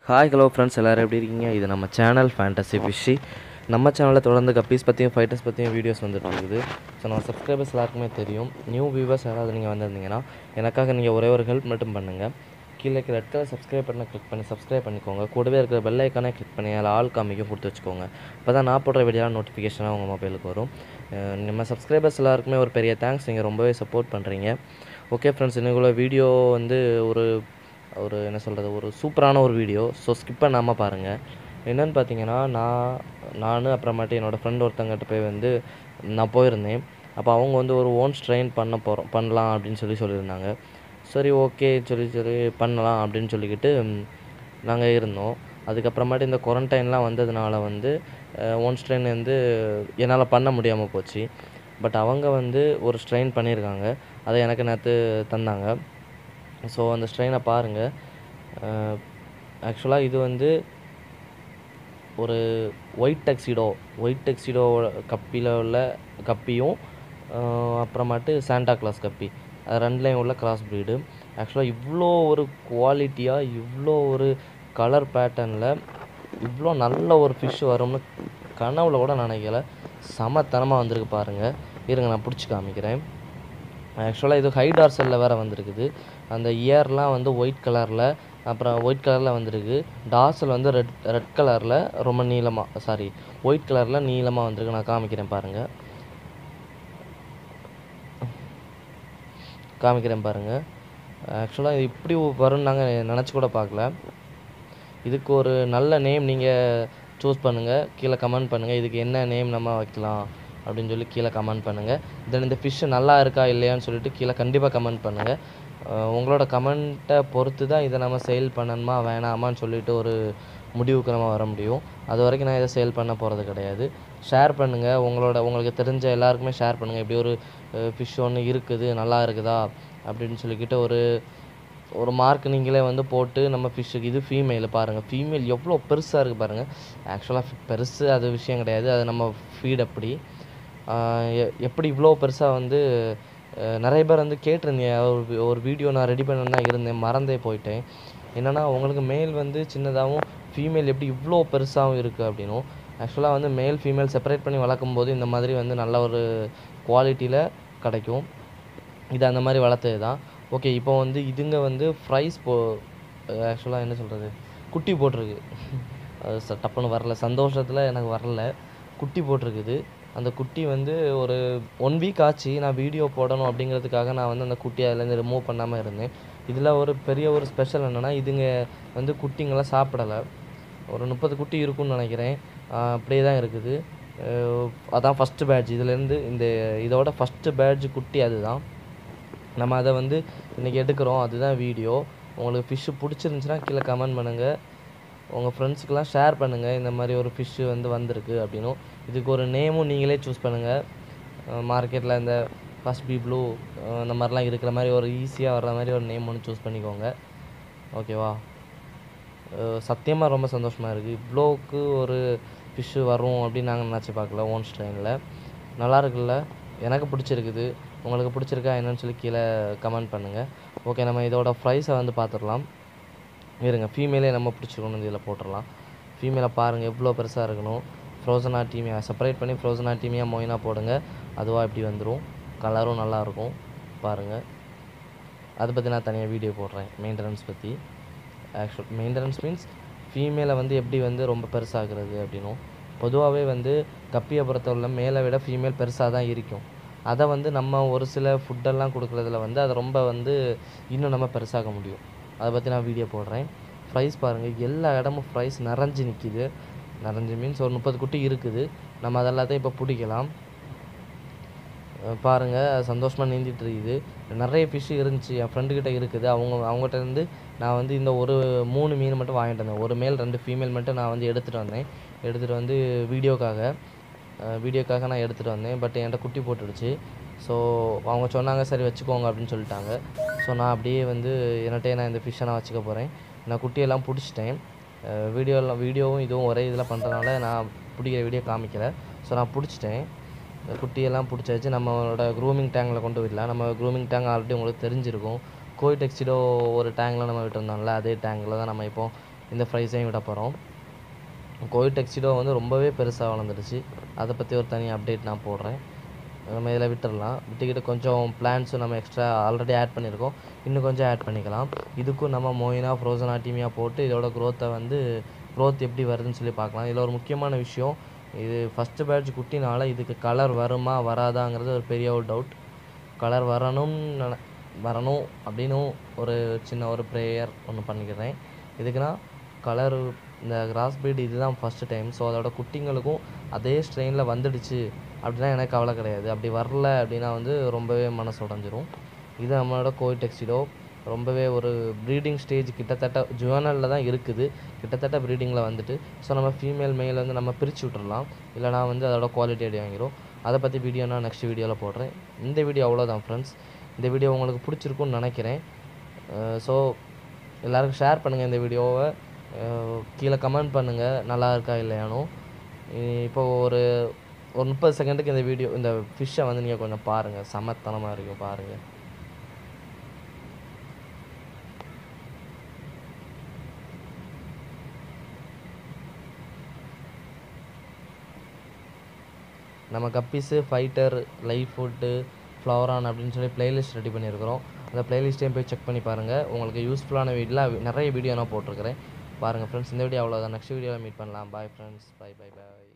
hi hello friends எல்லோரும் எப்படி இருக்கீங்க இது நம்ம சேனல் ஃபேண்டசி ஃபிஷி நம்ம சேனலில் தொடர்ந்து கப்பீஸ் பற்றியும் ஃபைட்டர்ஸ் பற்றியும் வீடியோஸ் வந்துட்டு இருக்குது ஸோ நம்ம சப்ஸ்கிரைபர்ஸ் எல்லாருக்குமே தெரியும் நியூ வியூவர்ஸ் யாராவது நீங்கள் வந்திருந்தீங்கன்னா எனக்காக நீங்கள் ஒரே ஒரு ஹெல்ப் மட்டும் பண்ணுங்கள் கீழே ரெட் கலர் சப்ஸ்கிரைப் பண்ண கிளிக் பண்ணி சப்ஸ்கிரைப் பண்ணிக்கோங்க கூடவே இருக்கிற பெல் ஐக்கானே கிளிக் பண்ணி அதில் ஆல் காமிக்கும் கொடுத்து வச்சுக்கோங்க அப்போ தான் நான் போடுற வீடியோ நோட்டிஃபிகேஷனாக உங்கள் மொபைலுக்கு வரும் அஹ் நம்ம சப்ஸ்கிரைபர்ஸ் எல்லாருக்குமே ஒரு பெரிய தேங்க்ஸ் நீங்கள் ரொம்பவே சப்போர்ட் பண்ணுறீங்க ஓகே ஃப்ரெண்ட்ஸ் இன்னைக்குள்ள வீடியோ வந்து ஒரு ஒரு என்ன சொல்கிறது ஒரு சூப்பரான ஒரு வீடியோ ஸோ ஸ்கிப் பண்ணாமல் பாருங்கள் என்னென்னு பார்த்தீங்கன்னா நான் நான் அப்புறமேட்டு என்னோடய ஃப்ரெண்ட் ஒருத்தங்கிட்ட போய் வந்து நான் போயிருந்தேன் அப்போ அவங்க வந்து ஒரு ஓன் ஸ்ட்ரெயின் பண்ண போகிறோம் பண்ணலாம் அப்படின்னு சொல்லி சொல்லியிருந்தாங்க சரி ஓகே சொல்லி சரி பண்ணலாம் அப்படின்னு சொல்லிக்கிட்டு நாங்கள் இருந்தோம் அதுக்கப்புறமேட்டு இந்த குவாரண்டைன்லாம் வந்ததுனால வந்து ஓன் ஸ்ட்ரெயின் வந்து என்னால் பண்ண முடியாமல் போச்சு பட் அவங்க வந்து ஒரு ஸ்ட்ரெயின் பண்ணியிருக்காங்க அதை எனக்கு நேற்று தந்தாங்க ஸோ அந்த ஸ்ட்ரெயினை பாருங்கள் ஆக்சுவலாக இது வந்து ஒரு ஒயிட் டெக்ஸிடோ ஒயிட் டெக்ஸிடோ கப்பியில் உள்ள கப்பியும் அஹ், அப்புறமாட்டு சாண்டா கிளாஸ் கப்பி அது ரெண்டுலேயும் உள்ள கிராஸ் ப்ரீடு ஆக்சுவலாக இவ்வளோ ஒரு குவாலிட்டியாக இவ்வளோ ஒரு கலர் பேட்டர்னில் இவ்வளோ நல்ல ஒரு ஃபிஷ் வரும்னு கனவுல கூட நினைக்கல சமத்தனமாக வந்திருக்கு பாருங்கள் இருங்க நான் பிடிச்சி காமிக்கிறேன் ஆக்சுவலாக இது ஹை டார்சலில் வேறு வந்திருக்குது அந்த இயர்லாம் வந்து ஒயிட் கலரில் அப்புறம் ஒயிட் கலரில் வந்திருக்கு டார்சல் வந்து ரெட் ரெட் கலரில் ரொம்ப நீளமாக சாரி ஒயிட் கலரில் நீளமாக வந்திருக்கு நான் காமிக்கிறேன் பாருங்கள் காமிக்கிறேன் பாருங்கள் ஆக்சுவலாக இப்படி வரும்னு நாங்கள் நினச்சி கூட பார்க்கல இதுக்கு ஒரு நல்ல நேம் நீங்கள் சூஸ் பண்ணுங்கள் கீழே கமெண்ட் பண்ணுங்கள் இதுக்கு என்ன நேம் நம்ம வைக்கலாம் அப்படின்னு சொல்லி கீழே கமெண்ட் பண்ணுங்கள் தென் இந்த ஃபிஷ்ஷு நல்லா இருக்கா இல்லையான்னு சொல்லிட்டு கீழே கண்டிப்பாக கமெண்ட் பண்ணுங்கள் அஹ் உங்களோட கமெண்ட்டை பொறுத்து தான் இதை நம்ம சேல் பண்ணணுமா வேணாமான்னு சொல்லிட்டு ஒரு முடிவுக்கு நம்ம வர முடியும் அது வரைக்கும் நான் இதை சேல் பண்ண போகிறது கிடையாது ஷேர் பண்ணுங்கள் உங்களோட உங்களுக்கு தெரிஞ்ச எல்லாருக்குமே ஷேர் பண்ணுங்கள் இப்படி ஒரு ஃபிஷ் ஒன்று இருக்குது நல்லா இருக்குதா அப்படின்னு சொல்லிக்கிட்டு ஒரு ஒரு மார்க் நீங்களே வந்து போட்டு நம்ம ஃபிஷ்ஷுக்கு இது ஃபீமேல் பாருங்கள் ஃபீமேல் எவ்வளோ பெருசாக இருக்குது பாருங்கள் ஆக்சுவலாக பெருசு அது விஷயம் கிடையாது அது நம்ம ஃபீட் அப்படி ஆஹ் எ- எப்படி இவ்வளோ பெருசாக வந்து அஹ் நிறைய பேர் வந்து கேட்டிருந்தீங்க ஒரு வி- ஒரு வீடியோ நான் ரெடி பண்ண தான் இருந்தேன் மறந்தே போயிட்டேன் என்னென்னா உங்களுக்கு மேல் வந்து சின்னதாகவும் ஃபீமேல் எப்படி இவ்வளோ பெருசாகவும் இருக்குது அப்படின்னும் ஆக்சுவலாக வந்து மேல் ஃபீமேல் செப்பரேட் பண்ணி வளர்க்கும் போது இந்த மாதிரி வந்து நல்ல ஒரு குவாலிட்டியில் கிடைக்கும் இது அந்த மாதிரி வளர்த்தது தான் ஓகே இப்போ வந்து இதுங்க வந்து ஃப்ரைஸ் போ ஆக்சுவலாக என்ன சொல்கிறது குட்டி போட்டிருக்கு அது ச- டப்புன்னு வரல சந்தோஷத்தில் எனக்கு வரல குட்டி போட்டிருக்குது அந்த குட்டி வந்து ஒரு ஒன் வீக் ஆச்சு நான் வீடியோ போடணும் அப்படிங்கிறதுக்காக நான் வந்து அந்த குட்டியை அதுலேருந்து ரிமூவ் பண்ணாமல் இருந்தேன் இதில் ஒரு பெரிய ஒரு ஸ்பெஷல் என்னென்னா இதுங்க வந்து குட்டிங்களாம் சாப்பிடலை ஒரு முப்பது குட்டி இருக்கும்னு நினைக்கிறேன் ஆஹ் அப்படியே தான் இருக்குது அஹ் அதான் ஃபஸ்ட்டு பேட்ச் இதுலேருந்து இந்த இதோட ஃபஸ்ட்டு பேட்ச் குட்டி அதுதான் நம்ம அதை வந்து இன்றைக்கி எடுக்கிறோம் அதுதான் வீடியோ உங்களுக்கு ஃபிஷ்ஷு பிடிச்சிருந்துச்சுன்னா கீழே கமெண்ட் பண்ணுங்கள் உங்கள் ஃப்ரெண்ட்ஸுக்கெலாம் ஷேர் பண்ணுங்கள் இந்த மாதிரி ஒரு ஃபிஷ்ஷு வந்து வந்திருக்கு அப்படின்னும் இதுக்கு ஒரு நேமும் நீங்களே சூஸ் பண்ணுங்கள் மார்க்கெட்டில் இந்த ஃபஸ்ட் பி ப்ளூ இந்த மாதிரிலாம் இருக்கிற மாதிரி ஒரு ஈஸியாக வர்ற மாதிரி ஒரு நேம் ஒன்று சூஸ் பண்ணிக்கோங்க ஓகேவா சத்தியமாக ரொம்ப சந்தோஷமாக இருக்குது இவ்வளோக்கு ஒரு ஃபிஷ்ஷு வரும் அப்படின்னு நாங்கள் நினச்சி பார்க்கல ஓன் ஸ்ட்ரெயினில் நல்லா இருக்குல்ல எனக்கு பிடிச்சிருக்குது உங்களுக்கு பிடிச்சிருக்கா என்னன்னு சொல்லி கீழே கமெண்ட் பண்ணுங்கள் ஓகே நம்ம இதோட ப்ரைஸை வந்து பார்த்துடலாம் இருங்க ஃபீமேலே நம்ம பிடிச்சிக்கணும் இதில் போட்டுடலாம் ஃபீமேலை பாருங்கள் எவ்வளோ பெருசாக இருக்கணும் ஃப்ரோசனா டீமியா செப்பரேட் பண்ணி ஃப்ரோசனா டீமியா மொயினா போடுங்க அதுவாக இப்படி வந்துடும் கலரும் நல்லாயிருக்கும் பாருங்கள் அதை பற்றி நான் தனியாக வீடியோ போடுறேன் மெயின்டெனன்ஸ் பற்றி ஆக்சுவல் மெயின்டெனன்ஸ் மீன்ஸ் ஃபீமேலை வந்து எப்படி வந்து ரொம்ப பெருசாகிறது அப்படின்னும் பொதுவாகவே வந்து கப்பியை பொறுத்தவரை மேலே விட ஃபீமேல் பெருசாக தான் இருக்கும் அதை வந்து நம்ம ஒரு சில ஃபுட்டெல்லாம் கொடுக்குறதுல வந்து அதை ரொம்ப வந்து இன்னும் நம்ம பெருசாக்க முடியும் அதை பற்றி நான் வீடியோ போடுறேன் ப்ரைஸ் பாருங்கள் எல்லா இடமும் ப்ரைஸ் நிறைஞ்சு நிற்கிது நிறைஞ்சு மீன்ஸ் ஒரு முப்பது குட்டி இருக்குது நம்ம அதெல்லாத்தையும் இப்போ பிடிக்கலாம் அஹ் பாருங்க சந்தோஷமாக நீந்திட்டு இருக்குது நிறைய ஃபிஷ் இருந்துச்சு என் ஃப்ரெண்டுக்கிட்ட இருக்குது அவங்க அவங்ககிட்ட இருந்து நான் வந்து இந்த ஒரு மூணு மீன் மட்டும் வாங்கிட்டு வந்தேன் ஒரு மேல் ரெண்டு ஃபீமேல் மட்டும் நான் வந்து எடுத்துகிட்டு வந்தேன் எடுத்துகிட்டு வந்து வீடியோக்காக வீடியோக்காக நான் எடுத்துகிட்டு வந்தேன் பட் என்கிட்ட குட்டி போட்டுடுச்சு ஸோ அவங்க சொன்னாங்க சரி வச்சுக்கோங்க அப்படின்னு சொல்லிட்டாங்க ஸோ நான் அப்படியே வந்து என்னட்டே நான் இந்த ஃபிஷ்ஷை நான் வச்சுக்க போகிறேன் நான் குட்டியெல்லாம் பிடிச்சிட்டேன் வீடியோலாம் வீடியோவும் இதுவும் ஒரே இதில் பண்ணுறதுனால நான் பிடிக்கிற வீடியோ காமிக்கல ஸோ நான் பிடிச்சிட்டேன் இந்த குட்டியெல்லாம் பிடிச்சாச்சு நம்மளோட க்ரூமிங் டேங்கில் கொண்டு விடலாம் நம்ம க்ரூமிங் டேங்க் ஆல்ரெடி உங்களுக்கு தெரிஞ்சிருக்கும் கோய் டெக்ஸிடோ ஒரு டேங்கில் நம்ம விட்டுருந்தோம்ல அதே டேங்கில் தான் நம்ம இப்போ இந்த ப்ரைஸையும் விட போகிறோம் கோவிட் டெக்ஸிடோ வந்து ரொம்பவே பெருசாக வளர்ந்துடுச்சு அதை பற்றி ஒரு தனி அப்டேட் நான் போடுறேன் நம்ம இதில் விட்டுடலாம் விட்டுக்கிட்டு கொஞ்சம் பிளான்ஸும் நம்ம எக்ஸ்ட்ரா ஆல்ரெடி ஆட் பண்ணியிருக்கோம் இன்னும் கொஞ்சம் ஆட் பண்ணிக்கலாம் இதுக்கும் நம்ம மோயினா ஃப்ரோசன் ஆட்டிமியா போட்டு இதோட க்ரோத்தை வந்து க்ரோத் எப்படி வருதுன்னு சொல்லி பார்க்கலாம் இதில் ஒரு முக்கியமான விஷயம் இது ஃபஸ்ட்டு பேட்ச் குட்டினால இதுக்கு கலர் வருமா வராதாங்கிறது ஒரு பெரிய ஒரு டவுட் கலர் வரணும் நின- வரணும் அப்படின்னும் ஒரு சின்ன ஒரு ப்ரேயர் ஒன்று பண்ணிக்கிறேன் எதுக்குன்னா கலர் இந்த கிராஸ் பீட் இதுதான் ஃபஸ்ட்டு டைம் ஸோ அதோட குட்டிங்களுக்கும் அதே ஸ்ட்ரெயினில் வந்துடுச்சு அப்படின்னா எனக்கு கவலை கிடையாது அப்படி வரல அப்படின்னா வந்து ரொம்பவே மனசு உடஞ்சிரும் இது நம்மளோட கோயில் டெக்ஸிடோ ரொம்பவே ஒரு ப்ரீடிங் ஸ்டேஜ் கிட்டத்தட்ட ஜுவனலில் தான் இருக்குது கிட்டத்தட்ட ப்ரீடிங்கில் வந்துட்டு ஸோ நம்ம ஃபீமேல் மேல் வந்து நம்ம பிரித்து விட்டுறலாம் இல்லைனா வந்து அதோட குவாலிட்டி அடி வாங்கிரும் அதை பற்றி வீடியோ நான் நெக்ஸ்ட் வீடியோவில் போடுறேன் இந்த வீடியோ அவ்வளோதான் ஃப்ரெண்ட்ஸ் இந்த வீடியோ உங்களுக்கு பிடிச்சிருக்கும்னு நினைக்கிறேன் ஸோ எல்லாருக்கும் ஷேர் பண்ணுங்கள் இந்த வீடியோவை அஹ் கீழே கமெண்ட் பண்ணுங்கள் நல்லா இருக்கா இல்லையானோ இப்போ ஒரு ஒரு முப்பது செகண்டுக்கு இந்த வீடியோ இந்த ஃபிஷ்ஷை வந்து நீங்கள் கொஞ்சம் பாருங்கள் சமத்தனமாக இருக்கும் பாருங்கள் நம்ம கப்பீஸு ஃபைட்டர் லைஃப் ஃபுட்டு ஃப்ளவரான் அப்படின்னு சொல்லி பிளேலிஸ்ட் ரெடி பண்ணியிருக்கிறோம் அந்த பிளேலிஸ்ட்டையும் போய் செக் பண்ணி பாருங்கள் உங்களுக்கு யூஸ்ஃபுல்லான வீடியோலாம் நிறைய வீடியோ நான் போட்டிருக்கிறேன் பாருங்கள் ஃப்ரெண்ட்ஸ் இந்த வீடியோ அவ்வளோதான் நெக்ஸ்ட் வீடியோவில் மீட் பண்ணலாம் bye friends bye bye by